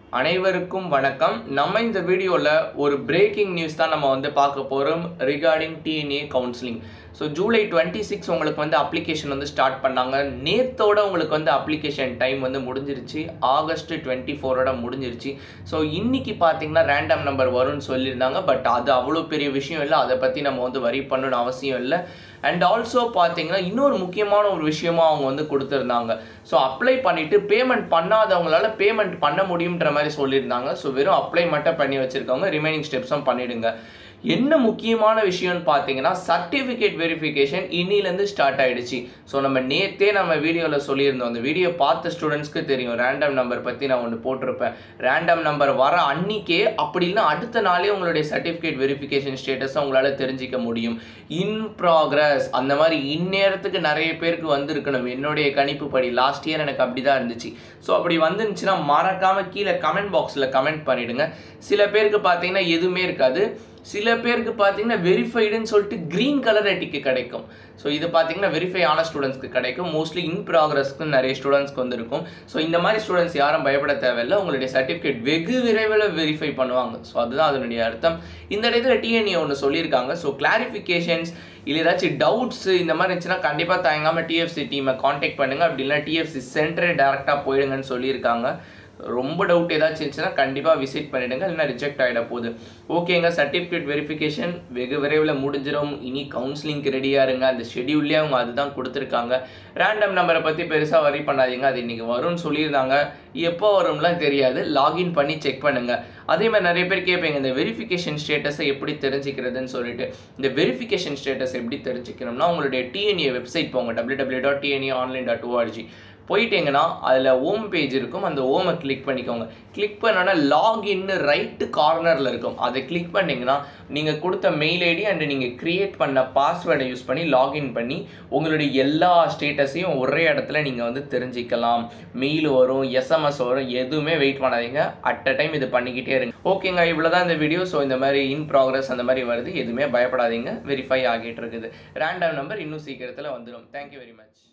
அனைவருக்கும் வணக்கம் நம்ம இந்த வீடியோவில் ஒரு பிரேக்கிங் நியூஸ் தான் நம்ம வந்து பார்க்க போகிறோம் regarding TNEA counselling so July twenty six உங்களுக்கு வந்து அப்ளிகேஷன் வந்து ஸ்டார்ட் பண்ணாங்க நேத்தோட உங்களுக்கு வந்து அப்ளிகேஷன் டைம் வந்து முடிஞ்சிருச்சு ஆகஸ்ட் டுவெண்ட்டி ஃபோரோட முடிஞ்சிருச்சு ஸோ இன்னைக்கு பார்த்தீங்கன்னா ரேண்டம் நம்பர் வரும்னு சொல்லியிருந்தாங்க பட் அது அவ்வளோ பெரிய விஷயம் இல்லை அதை பற்றி நம்ம வந்து வரி பண்ணணும்னு அவசியம் இல்லை அண்ட் ஆல்சோ பார்த்தீங்கன்னா இன்னொரு முக்கியமான ஒரு விஷயமா அவங்க வந்து கொடுத்துருந்தாங்க ஸோ அப்ளை பண்ணிட்டு பேமெண்ட் பண்ணாதவங்களால பேமெண்ட் பண்ண முடியுன்ற மாதிரி சொல்லியிருந்தாங்க ஸோ வெறும் அப்ளை மட்டும் பண்ணி வச்சிருக்கவங்க ரிமைனிங் ஸ்டெப்ஸும் பண்ணிடுங்க என்ன முக்கியமான விஷயம்னு பார்த்தீங்கன்னா சர்டிஃபிகேட் வெரிஃபிகேஷன் இன்னிலேருந்து ஸ்டார்ட் ஆயிடுச்சு ஸோ நம்ம நேத்தே நம்ம வீடியோவில் சொல்லியிருந்தோம் அந்த வீடியோ பார்த்த ஸ்டூடெண்ட்ஸ்க்கு தெரியும் ரேண்டம் நம்பர் பற்றி நான் ஒன்று போட்டிருப்பேன் ரேண்டம் நம்பர் வர அன்னிக்கே அப்படி இல்லைன்னா அடுத்த நாளே உங்களுடைய சர்டிஃபிகேட் வெரிஃபிகேஷன் ஸ்டேட்டஸை உங்களால் தெரிஞ்சிக்க முடியும் இன் ப்ராக்ரஸ் அந்த மாதிரி இந்நேரத்துக்கு நிறைய பேருக்கு வந்திருக்கணும் என்னுடைய கணிப்பு படி லாஸ்ட் இயர் எனக்கு அப்படி தான் இருந்துச்சு ஸோ அப்படி வந்துருந்துச்சுன்னா மறக்காமல் கீழே கமெண்ட் பாக்ஸில் கமெண்ட் பண்ணிவிடுங்க சில பேருக்கு பார்த்தீங்கன்னா எதுவுமே இருக்காது சில பேருக்கு பார்த்தீங்கன்னா வெரிஃபைடுன்னு சொல்லிட்டு க்ரீன் கலர் டிக்கு கிடைக்கும் ஸோ இது பார்த்தீங்கன்னா வெரிஃபை ஆன ஸ்டூடெண்ட்ஸ்க்கு கிடைக்கும் மோஸ்ட்லி இன் ப்ராக்ரஸ்க்கு நிறைய ஸ்டூடெண்ட்ஸ்க்கு வந்திருக்கும் ஸோ இந்த மாதிரி ஸ்டூடெண்ட்ஸ் யாரும் பயப்பட தேவையில்லை உங்களுடைய சர்டிஃபிகேட் வெகு விரைவில் வெரிஃபை பண்ணுவாங்க ஸோ அதுதான் அதனுடைய அர்த்தம் இந்த இடத்துல டிஎன்ஏ ஒன்று சொல்லியிருக்காங்க ஸோ கிளாரிஃபிகேஷன்ஸ் இல்லை ஏதாச்சும் டவுட்ஸ் இந்த மாதிரி இருந்துச்சுன்னா கண்டிப்பாக தயங்காமல் டிஎஃப்சி டீமை காண்டாக்ட் பண்ணுங்கள் அப்படி இல்லைனா டிஎஃப்சி சென்டரே டேரெக்டாக போயிடுங்கன்னு சொல்லியிருக்காங்க ரொம்ப டவுட் ஏதாச்சும் இருந்துச்சுன்னா கண்டிப்பாக விசிட் பண்ணிடுங்க இல்லைனா ரிஜெக்ட் ஆகிட போகுது ஓகேங்க சர்டிஃபிகேட் வெரிஃபிகேஷன் வெகு விரைவில் முடிஞ்சிடும் இனி கவுன்சிலிங்க்கு ரெடியாக இருங்க அந்த ஷெடியூல்லே அவங்க அதுதான் கொடுத்துருக்காங்க ரேண்டம் நம்பரை பற்றி பெருசாக வரி பண்ணாதீங்க அது இன்றைக்கி வரும்னு சொல்லியிருந்தாங்க எப்போ வரும்லாம் தெரியாது லாகின் பண்ணி செக் பண்ணுங்க அதே மாதிரி நிறைய பேர் கேட்பீங்க இந்த வெரிஃபிகேஷன் ஸ்டேட்டஸை எப்படி தெரிஞ்சுக்கிறதுன்னு சொல்லிட்டு இந்த வெரிஃபிகேஷன் ஸ்டேட்டஸ் எப்படி தெரிஞ்சுக்கணும்னா உங்களுடைய டிஎன்ஏ வெப்சைட் போங்க W W dot TNEA online dot ORG போயிட்டீங்கன்னா அதில் ஓம் பேஜ் இருக்கும் அந்த ஓமை கிளிக் பண்ணிக்கோங்க கிளிக் பண்ணோன்னா லாகின்னு ரைட்டு கார்னரில் இருக்கும் அதை கிளிக் பண்ணிங்கன்னா நீங்கள் கொடுத்த மெயில் ஐடி அண்ட் நீங்கள் க்ரியேட் பண்ண பாஸ்வேர்டை யூஸ் பண்ணி லாகின் பண்ணி உங்களுடைய எல்லா ஸ்டேட்டஸையும் ஒரே இடத்துல நீங்கள் வந்து தெரிஞ்சிக்கலாம் மெயில் வரும் எஸ்எம்எஸ் வரும் எதுவுமே வெயிட் பண்ணாதீங்க அட் அ டைம் இது பண்ணிக்கிட்டே இருங்க ஓகேங்க இவ்வளோ தான் இந்த வீடியோ ஸோ இந்த மாதிரி இன் ப்ராக்ரஸ் அந்த மாதிரி வருது எதுவுமே பயப்படாதீங்க வெரிஃபை ஆகிட்டு இருக்குது ரேண்டம் நம்பர் இன்னும் சீக்கிரத்தில் வந்துடும் தேங்க்யூ வெரி மச்